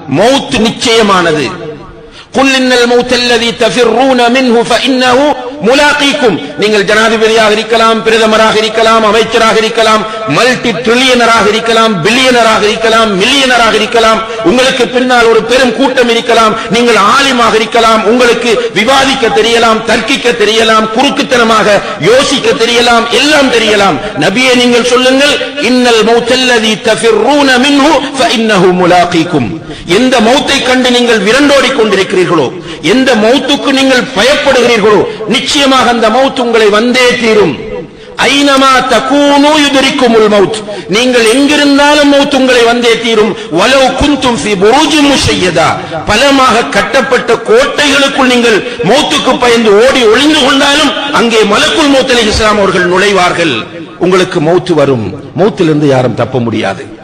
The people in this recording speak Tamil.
மௌத் நிச்சயமானது قل إن الموت الذي تفرون منه فإنه முலாக்கீக்கும் நீங்கள் ஜனாதிபதியாக இருக்கலாம் பிரதமராக இருக்கலாம் அமைச்சராக இருக்கலாம் மல்டி ட்ரில்லியனராக இருக்கலாம் பில்லியனராக இருக்கலாம் மில்லியனராக இருக்கலாம் உங்களுக்கு பின்னால் ஒரு பெரும் கூட்டம் இருக்கலாம் நீங்கள் ஆலிமாக இருக்கலாம் உங்களுக்கு விவாதிக்க தெரியலாம் தர்க்கிக்க தெரியலாம் குறுக்குத்தனமாக யோசிக்க தெரியலாம் எல்லாம் தெரியலாம் நபியே நீங்கள் சொல்லுங்கள் இன்னல் மௌத்தல்லதி தஃபிர்ரூன மின்ஹு ஃபஇன்னஹு முலாக்கீக்கும் எந்த மௌத்தை கண்டு நீங்கள் விரண்டோடி கொண்டிருக்கிறீர்களோ எந்த மௌத்துக்கு நீங்கள் பயப்படுகிறீர்களோ நிச்சயமாக அந்த மௌத் உங்களை வந்தே தீரும் ஐனமா தகூனு யுதரிக்குமுல் மௌத் நீங்கள் எங்கிருந்தாலும் மௌத் உங்களை வந்தே தீரும் வலவு குந்தும் ஃபி புரூஜின் முஷையதா பலமாக கட்டப்பட்ட கோட்டைகளுக்குள் நீங்கள் மௌத்துக்கு பயந்து ஓடி ஒளிந்து கொண்டாலும் அங்கே மலக்குல் மௌத் அலைஹிஸ்ஸலாம் அவர்கள் நுழைவார்கள் உங்களுக்கு மௌத்து வரும் மௌத்திலிருந்து யாரும் தப்ப முடியாது